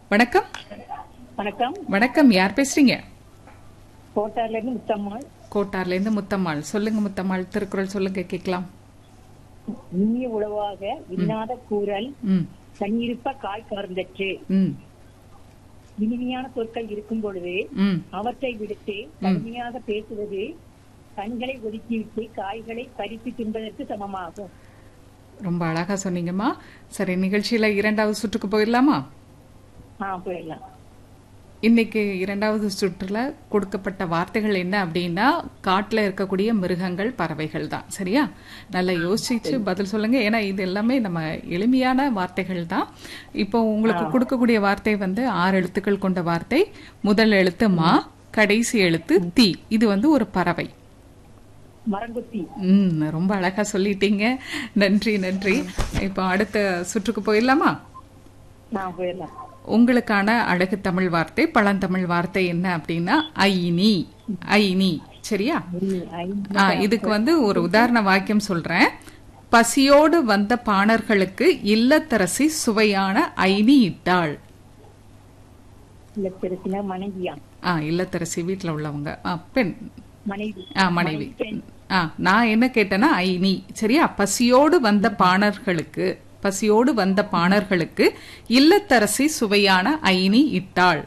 வணக்கம் வணக்கம் வணக்கம் யார் பேசுறீங்க கோட்டார்ல இருந்து முத்தம்மாள் கோட்டார்ல இருந்து முத்தம்மாள் சொல்லுங்க முத்தம்மாள் திருக்குறள் சொல்லுங்க கேட்கலாம் இனிய உளவாக இன்னாத கூறல் ம் தன்னிருப்ப காய் கறந்தற்று ம் இனிமையான சொற்கள் இருக்கும் பொழுது ம் அவற்றை விடுத்து கடுமையாக பேசுவது கண்களை ஒதுக்கிவிட்டு காய்களை பறித்து தின்பதற்கு சமமாகும் ரொம்ப அழகா சொன்னீங்கம்மா சரி நிகழ்ச்சியில இரண்டாவது சுற்றுக்கு போயிடலாமா ஆ போயிடலாம் இன்னைக்கு இரண்டாவது சுற்றுல கொடுக்கப்பட்ட வார்த்தைகள் என்ன அப்படின்னா காட்டுல இருக்கக்கூடிய மிருகங்கள் பறவைகள் தான் சரியா நல்லா யோசிச்சு பதில் சொல்லுங்க ஏன்னா இது எல்லாமே நம்ம எளிமையான வார்த்தைகள் தான் இப்போ உங்களுக்கு கொடுக்கக்கூடிய வார்த்தை வந்து ஆறு எழுத்துக்கள் கொண்ட வார்த்தை முதல் எழுத்து மா கடைசி எழுத்து தீ இது வந்து ஒரு பறவை மரங்குத்தி ம் ரொம்ப அழகா சொல்லிட்டீங்க நன்றி நன்றி இப்போ அடுத்த சுற்றுக்கு போயிடலாமா நான் போயிடலாம் உங்களுக்கான அழகு தமிழ் வார்த்தை பழந்தமிழ் வார்த்தை என்ன அப்படின்னா ஐனி ஐனி சரியா ஐந்து, ஐந்து. ஆ, இதுக்கு வந்து ஒரு உதாரண வாக்கியம் சொல்றேன் பசியோடு வந்த பாணர்களுக்கு இல்லத்தரசி சுவையான ஐனி இட்டாள் இல்லத்தரசினா மனைவியா ஆ இல்லத்தரசி வீட்ல உள்ளவங்க ஆ, பெண் மனைவி ஆ மனைவி பெண். ஆ நான் என்ன கேட்டேன்னா ஐனி சரியா பசியோடு வந்த பாணர்களுக்கு பசியோடு வந்த பாணர்களுக்கு இல்லத்தரசி சுவையான ஐனி இட்டாள்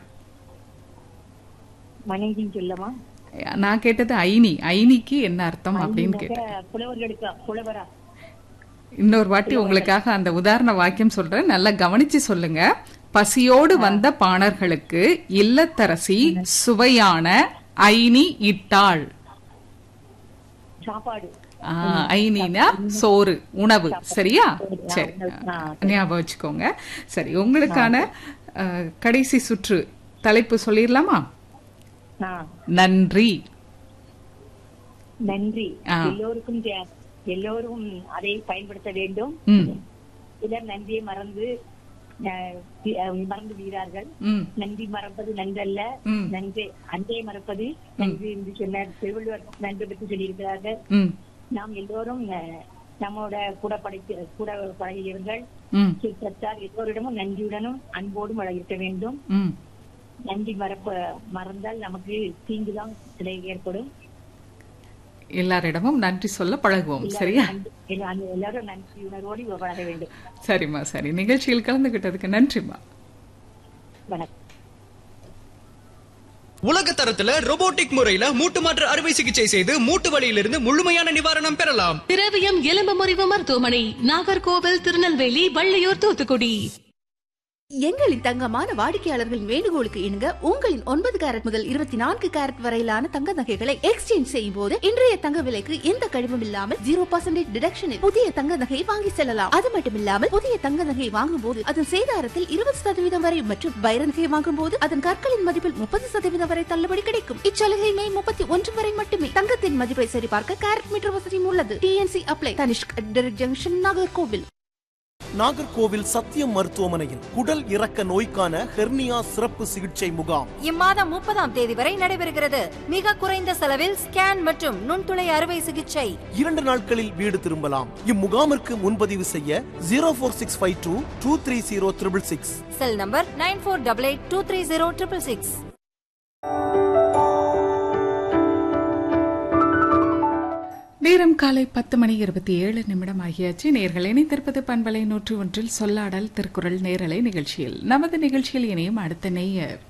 மனைவின்னு சொல்லமா நான் கேட்டது ஐனி ஐனிக்கு என்ன அர்த்தம் அப்படின்னு கேட்டேன் ஐந்தாக புலவர்களுக்கு புலவரா இன்னொரு வாட்டி உங்களுக்காக அந்த உதாரண வாக்கியம் சொல்றேன் நல்லா கவனிச்சு சொல்லுங்க பசியோடு வந்த பாணர்களுக்கு இல்லத்தரசி சுவையான ஐனி இட்டாள் சாப்பாடு ஆ, ஐனினா சோறு உணவு சரியா சரி ஆ. ஞாபகம் வச்சுக்கோங்க சரி உங்களுக்கான அ, கடைசி சுற்று தலைப்பு சொல்லிடலாமா ஆ நன்றி நன்றி ஆ. எல்லோருக்கும் தே- எல்லோரும் அதை பயன்படுத்த வேண்டும் ம் சிலர் நன்றியை மறந்து அஹ், தி- அஹ், மறந்து வீரார்கள் ம் நன்றி மறப்பது நன்றல்ல ம். நன்றி அன்பை மறப்பது நன்றி என்று சொன்னார் திருவள்ளுவர் நன்றி பற்றி சொல்லியிருக்கிறார்கள் ம் நாம் எல்லோரும் அஹ், நம்மோட கூட படைத்த கூட பழகியவர்கள் ம் சுற்றத்தார் எல்லோரிடமும் நன்றியுடனும் அன்போடும் இருக்க வேண்டும் ம் நன்றி மறப்ப மறந்தால் நமக்கு தீங்குதான் கிடை- ஏற்படும் எல்லாரிடமும் நன்றி சொல்ல பழகுவோம் சரியா நன்றி- எல்லா- எல்லாரும் நன்றி உணர்வோடு பழக வேண்டும் சரிம்மா சரி நிகழ்ச்சியில் கலந்துகிட்டதுக்கு நன்றிம்மா வணக்கம் உலக தரத்துல robotic முறையில மூட்டு மாற்று அறுவை சிகிச்சை செய்து மூட்டு வலியிலிருந்து முழுமையான நிவாரணம் பெறலாம் திரவியம் எலும்பு முறிவு மருத்துவமனை நாகர்கோவில் திருநெல்வேலி வள்ளியூர் தூத்துக்குடி எங்களின் தங்கமான வாடிக்கையாளர்களின் வேண்டுகோளுக்கு இணங்க உங்களின் ஒன்பது கேரட் முதல் இருபத்தி நான்கு கேரட் வரையிலான தங்க நகைகளை எக்ஸ்சேஞ்ச் செய்யும் போது இன்றைய தங்க விலைக்கு எந்த கழிவும் இல்லாமல் ஜீரோ பர்சன்டேஜ் டிடக்ஷனில் புதிய தங்க நகையை வாங்கி செல்லலாம் அது மட்டுமில்லாமல் புதிய தங்க நகையை வாங்கும் போது அதன் சேதாரத்தில் இருபது சதவீதம் வரை மற்றும் வைர நகையை வாங்கும் போது அதன் கற்களின் மதிப்பில் முப்பது சதவீதம் வரை தள்ளுபடி கிடைக்கும் இச்சலுகை மே முப்பத்தி ஒன்று வரை மட்டுமே தங்கத்தின் மதிப்பை சரிபார்க்க கேரட் மீட்டர் வசதியும் உள்ளது TNC apply Tanishq junction Nagercoil Nagercoil Sathiyam மருத்துவமனையில் குடல் இறக்க நோய்க்கான ஹெர்னியா சிறப்பு சிகிச்சை முகாம் இம்மாதம் முப்பதாம் தேதி வரை நடைபெறுகிறது மிக குறைந்த செலவில் ஸ்கேன் மற்றும் நுண்துளை அறுவை சிகிச்சை இரண்டு நாட்களில் வீடு திரும்பலாம் இம்முகாமிற்கு முன்பதிவு செய்ய zero four six five two two three zero triple six cell number nine four double eight two three zero triple six நேரம் காலை பத்து மணி இருபத்தி ஏழு நிமிடம் ஆகியாச்சு நேர்கள் இணைந்திருப்பது பண்பலை நூற்றி ஒன்றில் சொல்லாடல் திருக்குறள் நேரலை நிகழ்ச்சியில் நமது நிகழ்ச்சியில் இணையும் அடுத்த நேயர்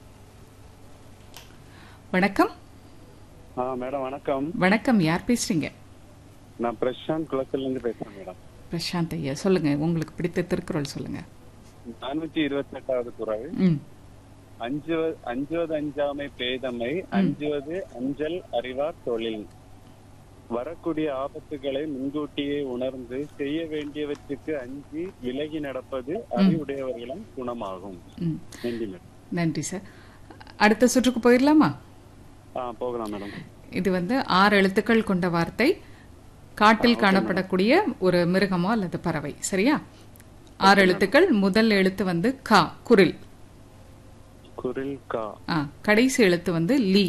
வணக்கம் ஆ மேடம் வணக்கம் வணக்கம் யார் பேசுறீங்க நான் பிரசாந்த் குளத்துல இருந்து பேசுறேன் மேடம் பிரசாந்த் ஐயா சொல்லுங்க உங்களுக்கு பிடித்த திருக்குறள் சொல்லுங்க நானூத்தி இருபத்தி எட்டாவது குரல் ம் அஞ்சுவது அஞ்சுவது அஞ்சாமை பேதமை அஞ்சுவது அஞ்சல் அறிவார் தொழில் வரக்கூடிய ஆபத்துகளை முன்கூட்டியே உணர்ந்து செய்ய வேண்டியவற்றுக்கு அஞ்சி விலகி நடப்பது அறிவுடையவர்களின் குணமாகும் ம் நன்றி மேடம் நன்றி சார் அடுத்த சுற்றுக்கு போயிடலாமா ஆ போகலாம் மேடம் இது வந்து ஆறு எழுத்துக்கள் கொண்ட வார்த்தை காட்டில் காணப்படக்கூடிய ஒரு மிருகமோ அல்லது பறவை சரியா ஆறு எழுத்துக்கள் முதல் எழுத்து வந்து கா குரில் குரில் கா ஆ கடைசி எழுத்து வந்து லீ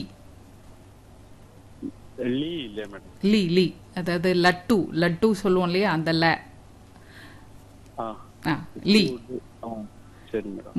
லீ இல்லையா மேடம் லீ லீ அதாவது லட்டு லட்டு சொல்லுவோம் இல்லையா அந்த ல ஆ ஆ லீ ஆ சரி மேடம்